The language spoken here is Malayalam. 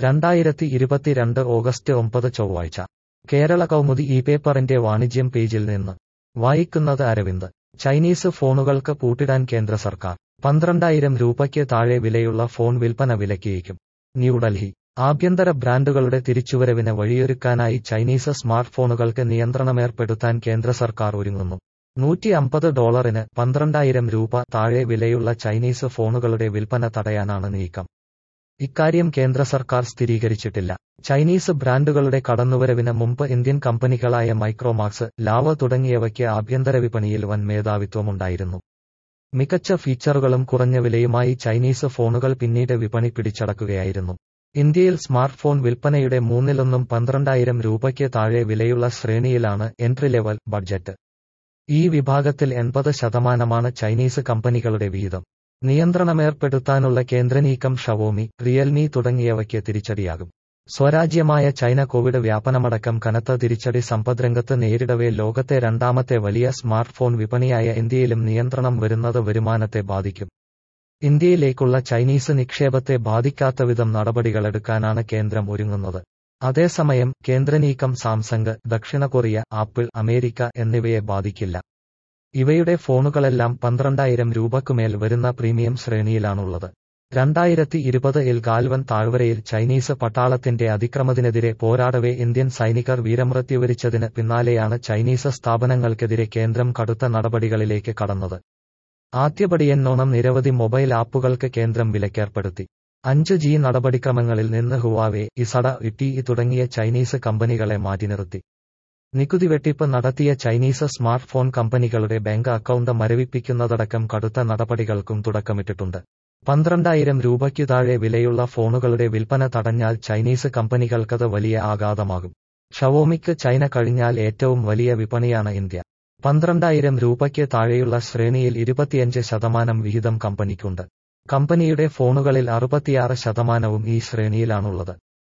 രണ്ടായിരത്തി ഇരുപത്തിരണ്ട് ഓഗസ്റ്റ് ഒമ്പത് ചൊവ്വാഴ്ച കേരള കൗമുദി ഈ പേപ്പറിന്റെ വാണിജ്യം പേജിൽ നിന്ന് വായിക്കുന്നത് അരവിന്ദ് ചൈനീസ് ഫോണുകൾക്ക് പൂട്ടിടാൻ കേന്ദ്ര സർക്കാർ പന്ത്രണ്ടായിരം രൂപയ്ക്ക് താഴെ വിലയുള്ള ഫോൺ വിൽപ്പന വിലക്കിയേക്കും ന്യൂഡൽഹി ആഭ്യന്തര ബ്രാൻഡുകളുടെ തിരിച്ചുവരവിന് വഴിയൊരുക്കാനായി ചൈനീസ് സ്മാർട്ട് ഫോണുകൾക്ക് നിയന്ത്രണമേർപ്പെടുത്താൻ കേന്ദ്ര സർക്കാർ ഒരുങ്ങുന്നു നൂറ്റി അമ്പത് ഡോളറിന് പന്ത്രണ്ടായിരം രൂപ താഴെ വിലയുള്ള ചൈനീസ് ഫോണുകളുടെ വിൽപ്പന തടയാനാണ് നീക്കം ഇക്കാര്യം കേന്ദ്ര സർക്കാർ സ്ഥിരീകരിച്ചിട്ടില്ല ചൈനീസ് ബ്രാൻഡുകളുടെ കടന്നുവരവിന് മുമ്പ് ഇന്ത്യൻ കമ്പനികളായ മൈക്രോമാക്സ് ലാവ തുടങ്ങിയവയ്ക്ക് ആഭ്യന്തര വിപണിയിൽ വൻ മേധാവിത്വമുണ്ടായിരുന്നു മികച്ച ഫീച്ചറുകളും കുറഞ്ഞ വിലയുമായി ചൈനീസ് ഫോണുകൾ പിന്നീട് വിപണി പിടിച്ചടക്കുകയായിരുന്നു ഇന്ത്യയിൽ സ്മാർട്ട് ഫോൺ വിൽപ്പനയുടെ മൂന്നിലൊന്നും പന്ത്രണ്ടായിരം രൂപയ്ക്ക് താഴെ വിലയുള്ള ശ്രേണിയിലാണ് എൻട്രി ലെവൽ ബഡ്ജറ്റ് ഈ വിഭാഗത്തിൽ എൺപത് ശതമാനമാണ് ചൈനീസ് കമ്പനികളുടെ വീതം നിയന്ത്രണമേർപ്പെടുത്താനുള്ള കേന്ദ്രനീക്കം ഷവോമി റിയൽമി തുടങ്ങിയവയ്ക്ക് തിരിച്ചടിയാകും സ്വരാജ്യമായ ചൈന കോവിഡ് വ്യാപനമടക്കം കനത്ത തിരിച്ചടി സമ്പദ്രംഗത്ത് നേരിടവേ ലോകത്തെ രണ്ടാമത്തെ വലിയ സ്മാർട്ട് ഫോൺ വിപണിയായ ഇന്ത്യയിലും നിയന്ത്രണം വരുന്നത് വരുമാനത്തെ ബാധിക്കും ഇന്ത്യയിലേക്കുള്ള ചൈനീസ് നിക്ഷേപത്തെ ബാധിക്കാത്തവിധം നടപടികളെടുക്കാനാണ് കേന്ദ്രം ഒരുങ്ങുന്നത് അതേസമയം കേന്ദ്രനീക്കം സാംസങ് ദക്ഷിണ കൊറിയ ആപ്പിൾ അമേരിക്ക എന്നിവയെ ബാധിക്കില്ല ഇവയുടെ ഫോണുകളെല്ലാം പന്ത്രണ്ടായിരം രൂപക്കുമേൽ വരുന്ന പ്രീമിയം ശ്രേണിയിലാണുള്ളത് രണ്ടായിരത്തി ഇരുപത് ഇൽ ഗാൽവൻ താഴ്വരയിൽ ചൈനീസ് പട്ടാളത്തിന്റെ അതിക്രമത്തിനെതിരെ പോരാടവെ ഇന്ത്യൻ സൈനികർ വീരമൃത്യു വരിച്ചതിന് പിന്നാലെയാണ് ചൈനീസ് സ്ഥാപനങ്ങൾക്കെതിരെ കേന്ദ്രം കടുത്ത നടപടികളിലേക്ക് കടന്നത് ആദ്യപടിയെന്നോണം നിരവധി മൊബൈൽ ആപ്പുകൾക്ക് കേന്ദ്രം വിലക്കേർപ്പെടുത്തി അഞ്ച് ജി നടപടിക്രമങ്ങളിൽ നിന്ന് ഹുവാവെ ഇസഡ ഇടി തുടങ്ങിയ ചൈനീസ് കമ്പനികളെ മാറ്റി നിർത്തി നികുതി വെട്ടിപ്പ് നടത്തിയ ചൈനീസ് സ്മാർട്ട് ഫോൺ കമ്പനികളുടെ ബാങ്ക് അക്കൗണ്ട് മരവിപ്പിക്കുന്നതടക്കം കടുത്ത നടപടികൾക്കും തുടക്കമിട്ടിട്ടുണ്ട് പന്ത്രണ്ടായിരം രൂപയ്ക്കു താഴെ വിലയുള്ള ഫോണുകളുടെ വിൽപ്പന തടഞ്ഞാൽ ചൈനീസ് കമ്പനികൾക്കത് വലിയ ആഘാതമാകും ഷവോമിക്ക് ചൈന കഴിഞ്ഞാൽ ഏറ്റവും വലിയ വിപണിയാണ് ഇന്ത്യ പന്ത്രണ്ടായിരം രൂപയ്ക്ക് താഴെയുള്ള ശ്രേണിയിൽ ഇരുപത്തിയഞ്ച് ശതമാനം വിഹിതം കമ്പനിക്കുണ്ട് കമ്പനിയുടെ ഫോണുകളിൽ അറുപത്തിയാറ് ശതമാനവും ഈ ശ്രേണിയിലാണുള്ളത്